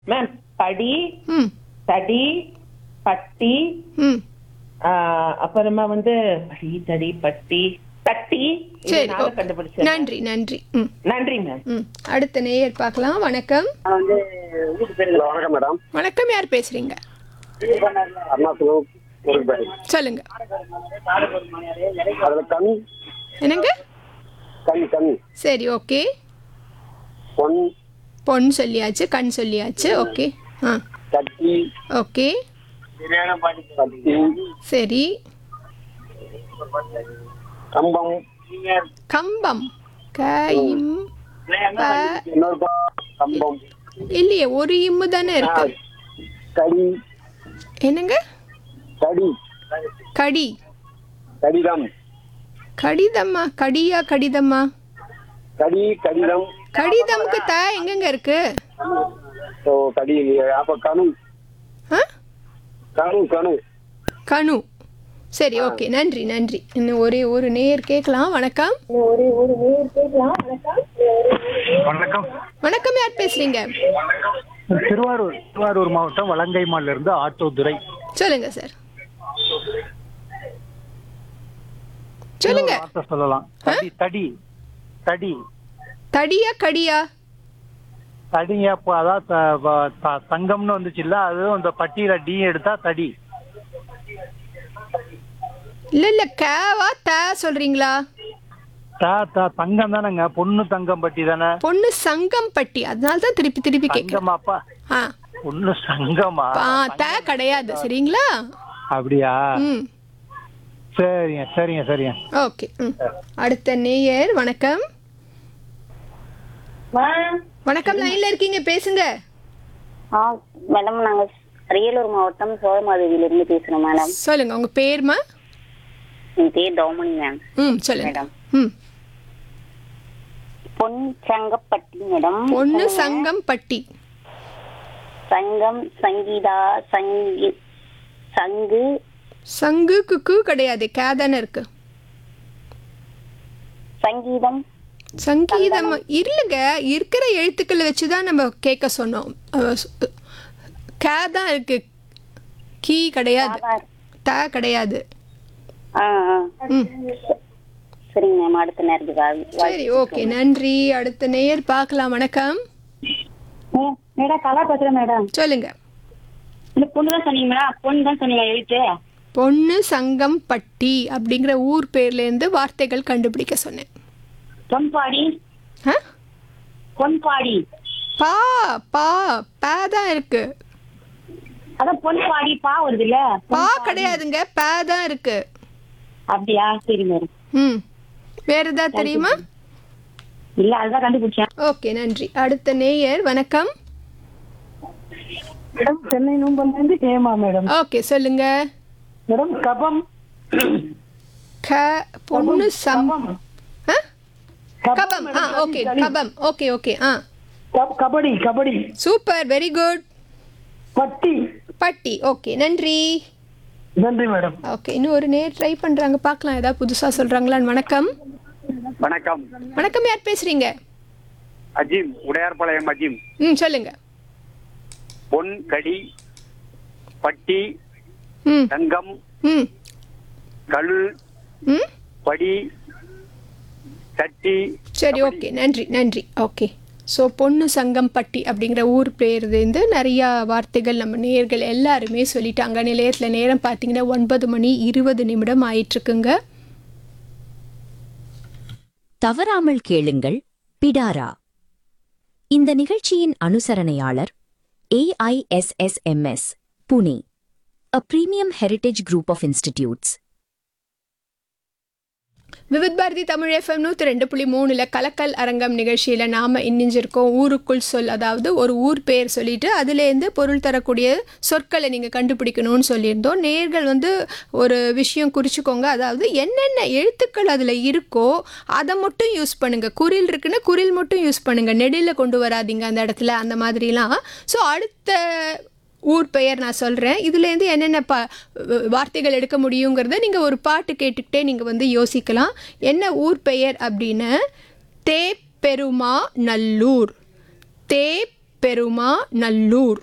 Ma'am படி ம் தடி பட்டி ம் ஆஹ், அப்புறமா வந்து படி தடி பட்டி தட்டி இது சரி நாலு ஓகே. கண்டுபிடிச்சேன் நன்றி நன்றி ம் நன்றி மேம் ம் அடுத்த நேயர் பார்க்கலாம் வணக்கம் ஹலோ வணக்கம் மேடம் வணக்கம் யார் பேசுறீங்க அருணாச்சலம் முருகன்பேட்டை சொல்லுங்க அதுல கண் என்னங்க கண் கண் சரி ஓகே பொன் பொன் சொல்லியாச்சு கண் சொல்லியாச்சு ஓகே ஆ கட்டி ஓகே கத்தி சரி கம்பம் கம்பம் கைம் ப இன்னொரு பக்கம் கம்பம் இல்லையே ஒரு இம்மு தானே இருக்கு கடி என்னங்க கடி கடி கடிதம் கடிதம்மா கடியா கடிதம்மா கடி கடிதம் கடிதம்க்கு த எங்கெங்க இருக்கு ஓ கடி அப்ப கணு ஆ கணு கணு கனு சரி ஓகே நன்றி நன்றி இன்னும் ஒரே ஒரு நேர் கேட்கலாம் வணக்கம் வணக்கம் வணக்கம் யார் பேசுறீங்க திருவாரூர் திருவாரூர் மாவட்டம் வலங்கைமால இருந்து ஆட்டோ துரை சொல்லுங்க சார் சொல்லுங்க ஒரு வார்த்தை சொல்லலாம் தடி தடி தடி தடியா கடியா தடிங்க அப்போ அதான் த- வ- த- தங்கம்னு வந்துச்சு இல்ல அது அந்த பட்டியல டி எடுத்தா தடி இல்ல இல்ல கேவா த சொல்றீங்களா த த தங்கம் தானேங்க பொண்ணு தங்கம் பட்டி தானே பொண்ணு சங்கம் பட்டி அதனால தான் திருப்பி திருப்பி கேட்கிறேன் தங்கமாப்பா ஆ பொண்ணு சங்கமா ஆ, த கிடையாது சரிங்களா அப்படியா ம் சரிங்க சரிங்க சரிங்க ஓகே ம் அடுத்த நேயர் வணக்கம் வணக்கம் லைன்ல இருக்கீங்க பேசுங்க ஆ மேடம் நாங்க அரியலூர் மாவட்டம் சோழமாதேவியில இருந்து பேசுறோம் மேடம் சொல்லுங்க உங்க பேர்மா என் பேர் தௌமணி மேம் ம் சொல்லுங்க மேடம். ம் பொன் சங்கப்பட்டி மேடம் பொண்ணு சங்கம் பட்டி சங்கம் சங்கீதா சங்கி சங்கு சங்கு குக்கு கிடையாது கேதானே இருக்கு சங்கீதம் சங்கீதம் இல்லைங்க இருக்கிற எழுத்துக்களை வச்சு தான் நம்ம கேட்க சொன்னோம் அஹ் ஸ்- கே தான் இருக்கு கீ கிடையாது சாதார். த கிடையாது ஆ ஆ. ம் சரிங்க மேம் அடுத்த நேரத்துக்கு வா- வா- சரி ஓகே நன்றி அடுத்த நேயர் பார்க்கலாம் வணக்கம் மே- மேடம் கலா பேசுறேன் மேடம் சொல்லுங்க இந்த பொண்ணு தான் சொன்னீங்க மேடம் பொண்ணு தான் சொன்னீங்க எழுத்து பொண்ணு சங்கம் பட்டி அப்படிங்கிற ஊர் பேர்ல இருந்து வார்த்தைகள் கண்டுபிடிக்க சொன்னேன் பொன்பாடி ஆ? பொன்பாடி பா பா பா தான் இருக்கு அதான் பொன்பாடி பா வருது இல்ல பா கிடையாதுங்க பா தான் இருக்கு அப்படியா சரி மேடம் ம் வேற ஏதாவது தெரியுமா இல்ல அதுதான் கண்டுபிடிச்சேன் ஓகே நன்றி அடுத்த நேயர் வணக்கம் மேடம் சென்னை நூம்பல்ல இருந்து ஹேமா மேடம் ஓகே சொல்லுங்க மேடம் கபம் க பொண்ணு சம் ஆ? கபம் ஆ மேடம், ஓகே களி. கபம் ஓகே ஓகே ஆ கப்- kabaddi kabaddi super very good பட்டி பட்டி ஓகே நன்றி நன்றி மேடம் ஓகே இன்னும் ஒரு நேர் ட்ரை பண்றாங்க பார்க்கலாம் ஏதாவது புதுசா சொல்றாங்களான்னு வணக்கம் வணக்கம் வணக்கம் யார் பேசுறீங்க அஜீம் உடையார்பாளையம் அஜீம் ம் சொல்லுங்க பொன் கடி பட்டி ம் தங்கம் ம் கழு ம் படி கட்டி சரி ஓகே நன்றி நன்றி ஓகே ஸோ பொண்ணு சங்கம்பட்டி அப்படிங்கிற ஊர் பேர்லேருந்து நிறையா வார்த்தைகள் நம்ம நேர்கள் எல்லாருமே சொல்லிட்டாங்க நிலையத்தில் நேரம் பார்த்தீங்கன்னா ஒன்பது மணி இருபது நிமிடம் ஆயிட்டுருக்குங்க தவறாமல் கேளுங்கள் பிடாரா இந்த நிகழ்ச்சியின் அனுசரணையாளர் AISSMS Pune a premium heritage group of institutes Vividh Bharati Tamil FM நூற்றி ரெண்டு புள்ளி மூணில் கலக்கல் அரங்கம் நிகழ்ச்சியில் நாம் இணைஞ்சிருக்கோம் ஊருக்குள் சொல் அதாவது ஒரு ஊர் பேர் சொல்லிட்டு அதுலேருந்து பொருள் தரக்கூடிய சொற்களை நீங்கள் கண்டுபிடிக்கணும்னு சொல்லியிருந்தோம் நேர்கள் வந்து ஒரு விஷயம் குறிச்சிக்கோங்க அதாவது என்னென்ன எழுத்துக்கள் அதில் இருக்கோ அதை மட்டும் யூஸ் பண்ணுங்கள் குறில் இருக்குன்னா குறில் மட்டும் யூஸ் பண்ணுங்கள் நெடில் கொண்டு வராதீங்க அந்த இடத்துல அந்த மாதிரிலாம் ஸோ அடுத்த ஊர் பெயர் நான் சொல்கிறேன் இதுலேருந்து என்னென்ன ப வார்த்தைகள் எடுக்க முடியுங்கிறத நீங்கள் ஒரு பாட்டு கேட்டுக்கிட்டே நீங்கள் வந்து யோசிக்கலாம் என்ன ஊர் பெயர் அப்படின்னு தேப்பெருமா நல்லூர் தே பெருமா நல்லூர்